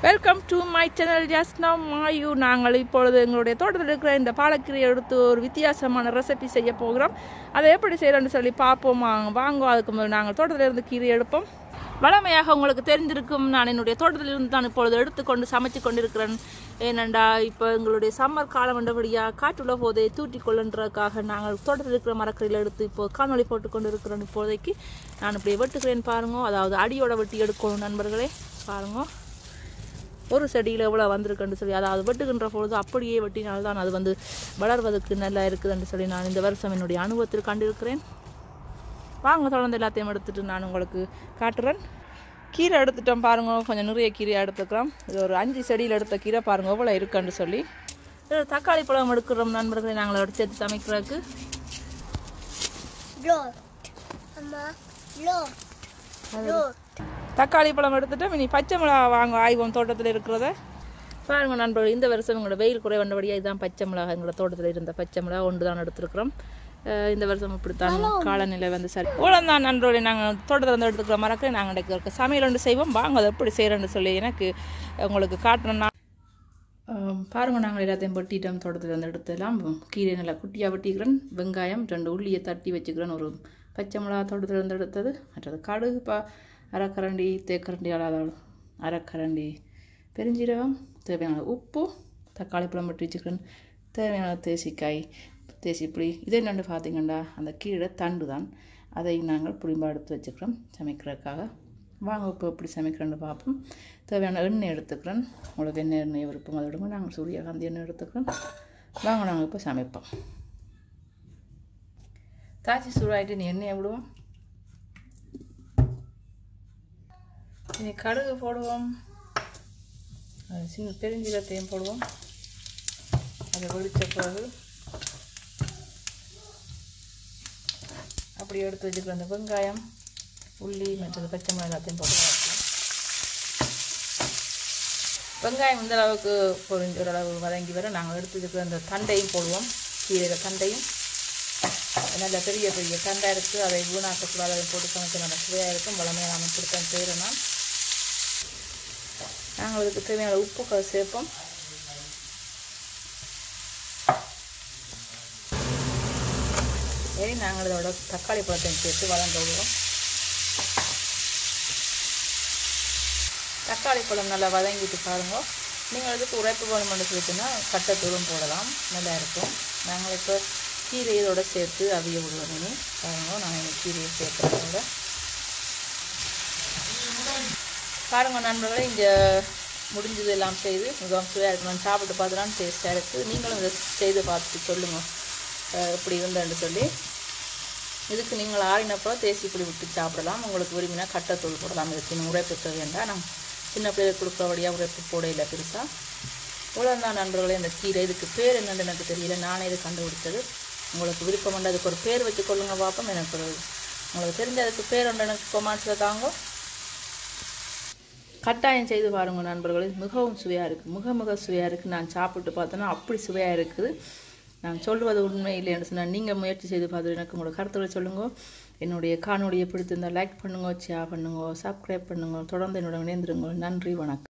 Welcome to my channel just now மாயு நாங்கள் இப்பொழுது எங்களுடைய தோட்டத்தில் இருக்கிற இந்த பாலக்கீரையை எடுத்து ஒரு வித்தியாசமான ரெசிபி செய்ய போகிறோம் அதை எப்படி செய்கிறோன்னு சொல்லி பார்ப்போம் வாங்க வாங்க அதுக்கு முதல்ல நாங்கள் தோட்டத்தில் இருந்து கீரை எடுப்போம் வளமையாக உங்களுக்கு தெரிஞ்சிருக்கும் நான் என்னுடைய தோட்டத்தில் இருந்து தான் இப்பொழுது எடுத்துக்கொண்டு சமைச்சு கொண்டிருக்கிறேன் ஏனண்டா இப்போ எங்களுடைய சம்மர் காலம் வந்தபடியாக காற்றுள்ள போதை தூட்டி கொள்ளுன்றதுக்காக நாங்கள் தோட்டத்தில் இருக்கிற மரக்கறியில் எடுத்து இப்போ காணொளி போட்டு கொண்டு இருக்கிறோம் இப்போதைக்கு நான் இப்படி வெட்டுக்கிறேன் பாருங்க அதாவது அடியோட வெட்டி எடுக்கணும் நண்பர்களே பாருங்க ஒரு செடியில் எவ்வளோ வந்திருக்குன்னு சொல்லி அதாவது வெட்டுகின்ற பொழுது அப்படியே வெட்டினால்தான் அது வந்து வளர்வதற்கு நல்லா இருக்குதுன்னு சொல்லி நான் இந்த வருஷம் என்னுடைய அனுபவத்தில் கண்டிருக்கிறேன் வாங்க தொடர்ந்து எல்லாத்தையும் எடுத்துட்டு நான் உங்களுக்கு காட்டுறேன் கீரை எடுத்துட்டோம் பாருங்க கொஞ்சம் நிறைய கீரை எடுத்துக்கிறோம் இது ஒரு அஞ்சு செடியில் எடுத்த கீரை பாருங்க எவ்வளோ இருக்குன்னு சொல்லி இது தக்காளி பழம் எடுக்கிறோம் நண்பர்களை நாங்கள் எடுத்து சேர்த்து சமைக்கிறதுக்கு Lord. Mama, Lord. Lord. தக்காளி பழம் எடுத்துட்டு இனி பச்சை மிளகா வாங்க ஆய்வோம் தோட்டத்தில் இருக்கிறத பாருங்க நண்பர்கள் இந்த வருஷம் எங்களோட வெயில் குறை வந்தபடியாக இதுதான் பச்சை மிளகா எங்களோட தோட்டத்தில் இருந்த பச்சை மிளகா ஒன்று தான் எடுத்துருக்குறோம் அஹ் இந்த வருஷம் இப்படித்தான் காலநிலை வந்து சரி இவ்வளோ தான் நண்பர்களே நாங்கள் தோட்டத்தில் வந்து எடுத்துக்கிற மறக்க நாங்கள் இருக்க சமையல் ஒன்று செய்வோம் வாங்க அதை எப்படி செய்கிறேன்னு சொல்லி எனக்கு உங்களுக்கு காட்டணும்னா ஆம், பாருங்க நாங்கள் எல்லாத்தையும் வெட்டிட்டோம் தோட்டத்தில் வந்து எடுத்துலாம் கீரை நல்லா குட்டியாக வெட்டிக்கிறேன் வெங்காயம் ரெண்டு உள்ளியை தட்டி வச்சுக்கிறேன் ஒரு பச்சை மிளகா தோட்டத்தில் இருந்து எடுத்தது மற்றது கடுகு பா அரைக்கரண்டி தேக்கரண்டி அல்லாத அரைக்கரண்டி பெருஞ்சீரகம் தேவையான உப்பு தக்காளி பழம் வெட்டி வச்சுக்கிறேன் தேவையான தேசிக்காய் தேசிப்புளி இதை என்னென்னு பார்த்தீங்கன்னா அந்த கீழே தண்டு தான் அதை நாங்கள் புளிம்பா எடுத்து வச்சுக்கிறோம் சமைக்கிறதுக்காக வாங்க இப்போ எப்படி சமைக்கிறேன்னு பார்ப்போம் தேவையான எண்ணெய் எடுத்துக்கிறேன் உங்களுக்கு என்ன எண்ணெய் விருப்பம் அதை விடுங்க நாங்கள் சூரியகாந்தி எண்ணெய் எடுத்துக்கிறோம் வாங்க நாங்கள் இப்போ சமைப்போம் தாச்சி சூடாயிட்டு நீ எண்ணெயை விடுவோம் இனி கடுகு போடுவோம் அது சின்ன பெருஞ்சீரத்தையும் போடுவோம் அதை வெடித்த பிறகு அப்படி எடுத்து வச்சுக்கிற அந்த வெங்காயம் உள்ளி மற்றது பச்சை மிளகாய் எல்லாத்தையும் போட்டு வதக்கலாம் வெங்காயம் இந்த அளவுக்கு பொரிஞ்ச ஓரளவு வதங்கி வர நாங்கள் எடுத்து வச்சுக்கிற அந்த தண்டையும் போடுவோம் கீரையில் தண்டையும் நல்ல பெரிய பெரிய தண்டாக இருக்குது அதை வீணாக்கக்கூடாது அதை போட்டு சமைக்க நல்ல சுவையாக இருக்கும் வளமையாக நாம் இப்படித்தான் செய்கிறோம் நான் நாங்கள் அதுக்கு தேவையான உப்புக்கள் சேர்ப்போம் சரி நாங்கள் இதோட தக்காளி பழத்தையும் சேர்த்து வளர்ந்து விடுவோம் தக்காளி பழம் நல்லா வதங்கிட்டு பாருங்க நீங்கள் இதுக்கு உரைப்பு வேணுமென்று சொல்லிட்டுன்னா கட்டத்தூளும் போடலாம் நல்லா இருக்கும் நாங்கள் இப்போ கீரை இதோட சேர்த்து அவிய விடுவோம் இனி பாருங்க நான் இந்த கீரையை சேர்த்துறதோட பாருங்க நண்பர்களே இங்கே முடிஞ்சது எல்லாம் செய்து மிகவும் சுவையாக இருக்கு நான் சாப்பிட்டு பார்த்துலாம் டேஸ்ட்டாக இருக்குது நீங்களும் இதை செய்து பார்த்துட்டு சொல்லுங்கள் அஹ் எப்படி இருந்தேன்னு சொல்லி இதுக்கு நீங்கள் ஆறினப்போ தேசி புளி விட்டு சாப்பிடலாம் உங்களுக்கு விரும்பினா கட்டத்தூள் போடலாம் இதுக்கு இன்னும் உரைப்பு தேவையண்டா நான் சின்ன பிள்ளைகளுக்கு கொடுக்குறபடியாக உரைப்பு போட இல்லை பெருசாக இவ்வளோதான் நண்பர்களே இந்த கீரை இதுக்கு பேர் என்னன்னு எனக்கு தெரியல நானே இது கண்டுபிடிச்சது உங்களுக்கு விருப்பம் உண்டு அதுக்கு ஒரு பேர் வச்சு கொள்ளுங்க பார்ப்போம் எனக்கு ஒரு உங்களுக்கு தெரிஞ்ச அதுக்கு பேர் உண்டு எனக்கு கொமான்ஸில் தாங்க கட்டாயம் செய்து பாருங்க நண்பர்களே மிகவும் சுவையாக இருக்குது மிக மிக சுவையாக இருக்குது நான் சாப்பிட்டு பார்த்தேன்னா அப்படி சுவையாக இருக்குது நான் சொல்வது உண்மை இல்லைன்னு சொன்னால் நீங்கள் முயற்சி செய்து பார்த்து எனக்கு உங்களோட கருத்துக்களை சொல்லுங்க என்னுடைய காணொலியை பிடித்திருந்தால் லைக் பண்ணுங்க ஷேர் பண்ணுங்க சப்ஸ்கிரைப் பண்ணுங்க தொடர்ந்து என்னோட இணைந்திருங்க நன்றி வணக்கம்